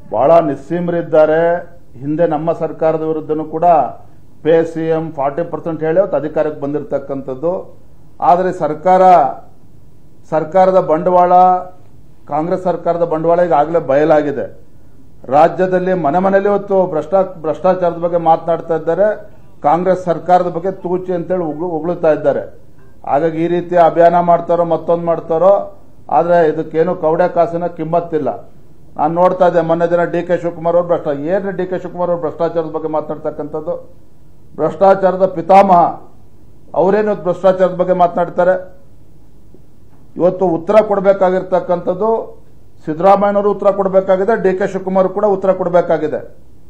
ಬಹಳ ನಿಸ್ಸೀಮರಿದ್ದಾರೆ ಹಿಂದೆ ನಮ್ಮ ಸರ್ಕಾರದ ವಿರುದ್ಧನೂ ಕೂಡ pay C M forty percent ಹೇಳಿ ಅವತ್ತು ಅಧಿಕಾರಕ್ಕೆ ಬಂದಿರತಕ್ಕಂಥದ್ದು ಆದರೆ ಸರ್ಕಾರ ಸರ್ಕಾರದ ಬಂಡವಾಳ ಕಾಂಗ್ರೆಸ್ ಸರ್ಕಾರದ ಬಂಡವಾಳ ಈಗಾಗಲೇ ಬಯಲಾಗಿದೆ ರಾಜ್ಯದಲ್ಲಿ ಮನೆ ಮನೆಯಲ್ಲಿ ಇವತ್ತು ಭ್ರಷ್ಟ ಭ್ರಷ್ಟಾಚಾರದ ಬಗ್ಗೆ ಮಾತನಾಡ್ತಾ ಇದ್ದಾರೆ ಕಾಂಗ್ರೆಸ್ ಸರ್ಕಾರದ ಬಗ್ಗೆ ತೂಚಿ ಅಂತೇಳಿ ಉಗ್ಳು- ಉಗುಳುತ್ತಾ ಇದ್ದಾರೆ ಹಾಗಾಗಿ ಈ ರೀತಿ ಅಭಿಯಾನ ಮಾಡ್ತಾರೋ ಮತ್ತೊಂದು ಮಾಡ್ತಾರೋ ಆದರೆ ಇದಕ್ಕೇನು ಕವಡೆ ಕಾಸಿನ ಕಿಮ್ಮತ್ತಿಲ್ಲ ನಾನು ನೋಡ್ತಾ ಇದ್ದೆ ಮೊನ್ನೆ ದಿನ ಡಿ ಕೆ ಶಿವಕುಮಾರ್ ಅವರು ಭ್ರಷ್ಟ ಏನು ಡಿ ಕೆ ಶಿವಕುಮಾರ್ ಅವರು ಭ್ರಷ್ಟಾಚಾರದ ಬಗ್ಗೆ ಮಾತನಾಡ್ತಕ್ಕಂಥದ್ದು ಭ್ರಷ್ಟಾಚಾರದ ಪಿತಾಮಹ ಅವರೇನು ಇವತ್ತು ಭ್ರಷ್ಟಾಚಾರದ ಬಗ್ಗೆ ಮಾತನಾಡ್ತಾರೆ ಇವತ್ತು ಉತ್ತರ ಕೊಡಬೇಕಾಗಿರ್ತಕ್ಕಂಥದ್ದು ಸಿದ್ದರಾಮಯ್ಯನವರು ಉತ್ತರ ಕೊಡಬೇಕಾಗಿದೆ ಡಿ ಕೆ ಶಿವಕುಮಾರ್ ಕೂಡ ಉತ್ತರ ಕೊಡಬೇಕಾಗಿದೆ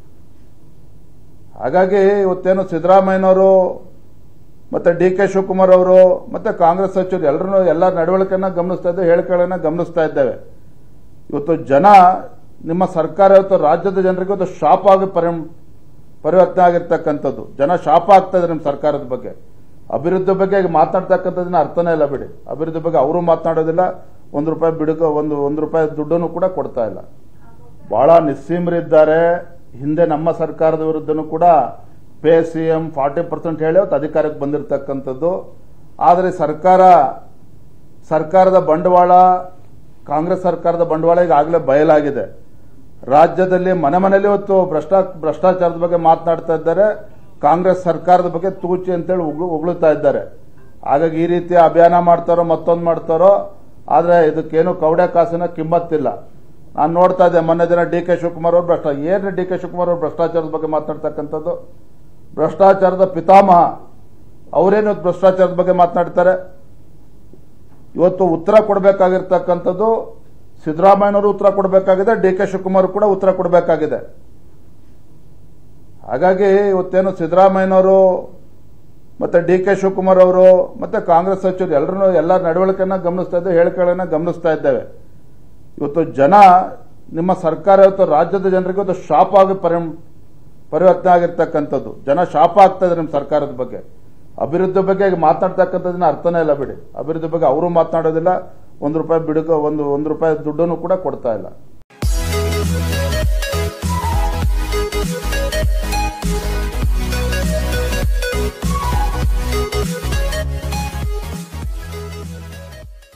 ಹಾಗಾಗಿ ಇವತ್ತೇನು ಸಿದ್ದರಾಮಯ್ಯನವರು ಮತ್ತೆ ಡಿ ಕೆ ಶಿವಕುಮಾರ್ ಅವರು ಮತ್ತೆ ಕಾಂಗ್ರೆಸ್ ಸಚಿವರು ಎಲ್ಲರೂ ಎಲ್ಲ ನಡವಳಿಕೆಯನ್ನ ಗಮನಿಸ್ತಾ ಇದ್ದೇವೆ ಹೇಳಿಕೆಗಳನ್ನ ಗಮನಿಸ್ತಾ ಇದ್ದೇವೆ ಇವತ್ತು ಜನ ನಿಮ್ಮ ಸರ್ಕಾರ ಇವತ್ತು ರಾಜ್ಯದ ಜನರಿಗೆ ಇವತ್ತು ಶಾಪ್ ಆಗಿ ಪರಿ ಪರಿವರ್ತನೆ ಆಗಿರ್ತಕ್ಕಂಥದ್ದು ಜನ ಶಾಪ ಆಗ್ತಾ ಇದ್ದಾರೆ ನಿಮ್ಮ ಸರ್ಕಾರದ ಬಗ್ಗೆ ಅಭಿವೃದ್ಧಿ ಬಗ್ಗೆ ಈಗ ಮಾತನಾಡ್ತಕ್ಕಂಥದ್ದನ್ನ ಅರ್ಥನೇ ಇಲ್ಲ ಬಿಡಿ ಅಭಿವೃದ್ಧಿ ಬಗ್ಗೆ ಅವರು ಮಾತನಾಡೋದಿಲ್ಲ ಒಂದು ರೂಪಾಯಿ ಬಿಡುಗ ಒಂದು ಒಂದು ರೂಪಾಯಿ ದುಡ್ಡನ್ನು ಕೂಡ ಕೊಡ್ತಾ ಇಲ್ಲ ಬಹಳ ನಿಸ್ಸೀಮರಿದ್ದಾರೆ ಹಿಂದೆ ನಮ್ಮ ಸರ್ಕಾರದ ವಿರುದ್ಧನೂ ಕೂಡ pay C M forty percent ಹೇಳಿ ಅವತ್ತು ಅಧಿಕಾರಕ್ಕೆ ಬಂದಿರತಕ್ಕಂಥದ್ದು ಆದರೆ ಸರ್ಕಾರ ಸರ್ಕಾರದ ಬಂಡವಾಳ ಕಾಂಗ್ರೆಸ್ ಸರ್ಕಾರದ ಬಂಡವಾಳ ಈಗಾಗಲೇ ಬಯಲಾಗಿದೆ ರಾಜ್ಯದಲ್ಲಿ ಮನೆ ಮನೆಯಲ್ಲಿ ಇವತ್ತು ಭ್ರಷ್ಟ ಭ್ರಷ್ಟಾಚಾರದ ಬಗ್ಗೆ ಮಾತನಾಡ್ತಾ ಇದ್ದಾರೆ ಕಾಂಗ್ರೆಸ್ ಸರ್ಕಾರದ ಬಗ್ಗೆ ತೂಚಿ ಅಂತೇಳಿ ಉಗ್ಳು- ಉಗುಳುತ್ತಾ ಇದ್ದಾರೆ ಹಾಗಾಗಿ ಈ ರೀತಿ ಅಭಿಯಾನ ಮಾಡ್ತಾರೋ ಮತ್ತೊಂದು ಮಾಡ್ತಾರೋ ಆದರೆ ಇದಕ್ಕೇನು ಕವಡೆ ಕಾಸಿನ ಕಿಮ್ಮತ್ತಿಲ್ಲ ನಾನು ನೋಡ್ತಾ ಇದ್ದೆ ಮೊನ್ನೆ ದಿನ ಡಿ ಕೆ ಶಿವಕುಮಾರ್ ಅವರು ಭ್ರಷ್ಟ ಏನು ಡಿ ಕೆ ಶಿವಕುಮಾರ್ ಅವರು ಭ್ರಷ್ಟಾಚಾರದ ಬಗ್ಗೆ ಮಾತನಾಡ್ತಕ್ಕಂಥದ್ದು ಭ್ರಷ್ಟಾಚಾರದ ಪಿತಾಮಹ ಅವರೇನು ಇವತ್ತು ಭ್ರಷ್ಟಾಚಾರದ ಬಗ್ಗೆ ಮಾತನಾಡ್ತಾರೆ ಇವತ್ತು ಉತ್ತರ ಕೊಡಬೇಕಾಗಿರ್ತಕ್ಕಂಥದ್ದು ಸಿದ್ದರಾಮಯ್ಯನವರು ಉತ್ತರ ಕೊಡಬೇಕಾಗಿದೆ ಡಿ ಕೆ ಶಿವಕುಮಾರ್ ಕೂಡ ಉತ್ತರ ಕೊಡಬೇಕಾಗಿದೆ ಹಾಗಾಗಿ ಇವತ್ತೇನು ಸಿದ್ದರಾಮಯ್ಯನವರು ಮತ್ತೆ ಡಿ ಕೆ ಶಿವಕುಮಾರ್ ಅವರು ಮತ್ತೆ ಕಾಂಗ್ರೆಸ್ ಸಚಿವರು ಎಲ್ಲರೂ ಎಲ್ಲ ನಡವಳಿಕೆಯನ್ನ ಗಮನಿಸ್ತಾ ಇದ್ದೇವೆ ಹೇಳಿಕೆಗಳನ್ನ ಗಮನಿಸ್ತಾ ಇದ್ದೇವೆ ಇವತ್ತು ಜನ ನಿಮ್ಮ ಸರ್ಕಾರ ಇವತ್ತು ರಾಜ್ಯದ ಜನರಿಗೆ ಇವತ್ತು ಶಾಪ್ ಆಗಿ ಪರಿ ಪರಿವರ್ತನೆ ಆಗಿರ್ತಕ್ಕಂಥದ್ದು ಜನ ಶಾಪ ಆಗ್ತಾ ಇದ್ದಾರೆ ನಿಮ್ಮ ಸರ್ಕಾರದ ಬಗ್ಗೆ ಅಭಿವೃದ್ಧಿ ಬಗ್ಗೆ ಈಗ ಮಾತನಾಡ್ತಕ್ಕಂಥದ್ದನ್ನ ಅರ್ಥನೇ ಇಲ್ಲ ಬಿಡಿ ಅಭಿವೃದ್ಧಿ ಬಗ್ಗೆ ಅವರು ಮಾತನಾಡೋದಿಲ್ಲ ಒಂದು ರೂಪಾಯಿ ಬಿಡುಗ ಒಂದು ಒಂದು ರೂಪಾಯಿ ದುಡ್ಡನ್ನು ಕೂಡ ಕೊಡ್ತಾ ಇಲ್ಲ